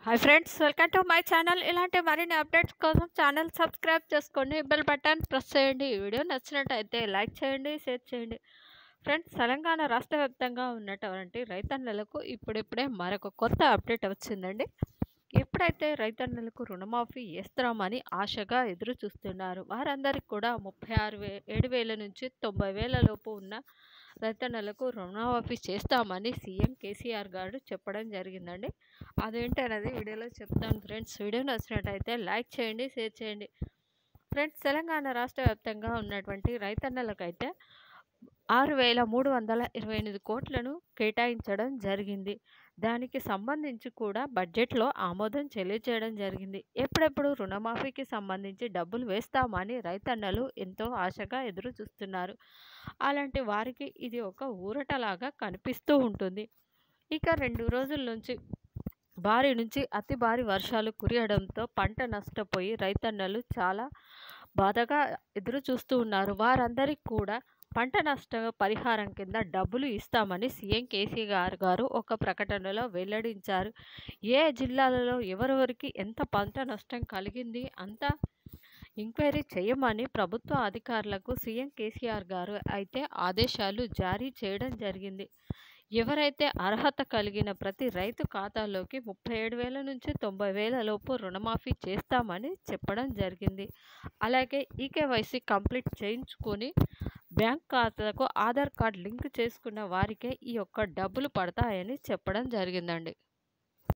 hi friends welcome to my channel ఇలాంటి మరిన్ని updates కోసం ఛానల్ సబ్స్క్రైబ్ చేసుకోండి బెల్ బటన్ ప్రెస్ చేయండి ఈ వీడియో నచ్చినట్టయితే లైక్ చేయండి షేర్ చేయండి ఫ్రెండ్స్ తెలంగాణ రాష్ట్ర వ్యాప్తంగా ఉన్నటువంటి రైతన్నలకు ఇప్పుడిప్పుడే మరొక కొత్త అప్డేట్ వచ్చిందండి ఎప్పుడైతే రైతన్నలకు రుణమాఫీ చేస్తామని ఆశగా ఎదురు చూస్తున్నారు వారందరికీ కూడా ముప్పై ఆరు వే ఏడు వేల నుంచి తొంభై వేల లోపు ఉన్న రైతన్నలకు రుణమాఫీ చేస్తామని సీఎం కేసీఆర్ గారు చెప్పడం జరిగిందండి అదేంటి అనేది వీడియోలో చెప్తాను ఫ్రెండ్స్ వీడియో నచ్చినట్టయితే లైక్ చేయండి షేర్ చేయండి ఫ్రెండ్స్ తెలంగాణ రాష్ట్ర వ్యాప్తంగా ఉన్నటువంటి రైతన్నలకైతే ఆరు వేల మూడు వందల ఇరవై ఎనిమిది కోట్లను కేటాయించడం జరిగింది దానికి సంబంధించి కూడా బడ్జెట్లో ఆమోదం తెలియజేయడం జరిగింది ఎప్పుడెప్పుడు రుణమాఫీకి సంబంధించి డబ్బులు వేస్తామని రైతన్నలు ఎంతో ఆశగా ఎదురు చూస్తున్నారు అలాంటి వారికి ఇది ఒక ఊరటలాగా కనిపిస్తూ ఉంటుంది ఇక రెండు రోజుల నుంచి భారీ నుంచి అతి భారీ వర్షాలు కురియడంతో పంట నష్టపోయి రైతన్నలు చాలా బాధగా ఎదురు చూస్తూ ఉన్నారు వారందరికీ కూడా పంట నష్ట పరిహారం కింద డబ్బులు ఇస్తామని సీఎం కేసీఆర్ గారు ఒక ప్రకటనలో వెల్లడించారు ఏ జిల్లాలలో ఎవరెవరికి ఎంత పంట నష్టం కలిగింది అంతా ఎంక్వైరీ చేయమని ప్రభుత్వ అధికారులకు సీఎం కేసీఆర్ గారు అయితే ఆదేశాలు జారీ చేయడం జరిగింది ఎవరైతే అర్హత కలిగిన ప్రతి రైతు ఖాతాలోకి ముప్పై ఏడు వేల నుంచి తొంభై వేల లోపు రుణమాఫీ చేస్తామని చెప్పడం జరిగింది అలాగే ఈకేవైసీ కంప్లీట్ చేయించుకొని బ్యాంక్ ఖాతాకు ఆధార్ కార్డ్ లింక్ చేసుకున్న వారికే ఈ యొక్క డబ్బులు పడతాయని చెప్పడం జరిగిందండి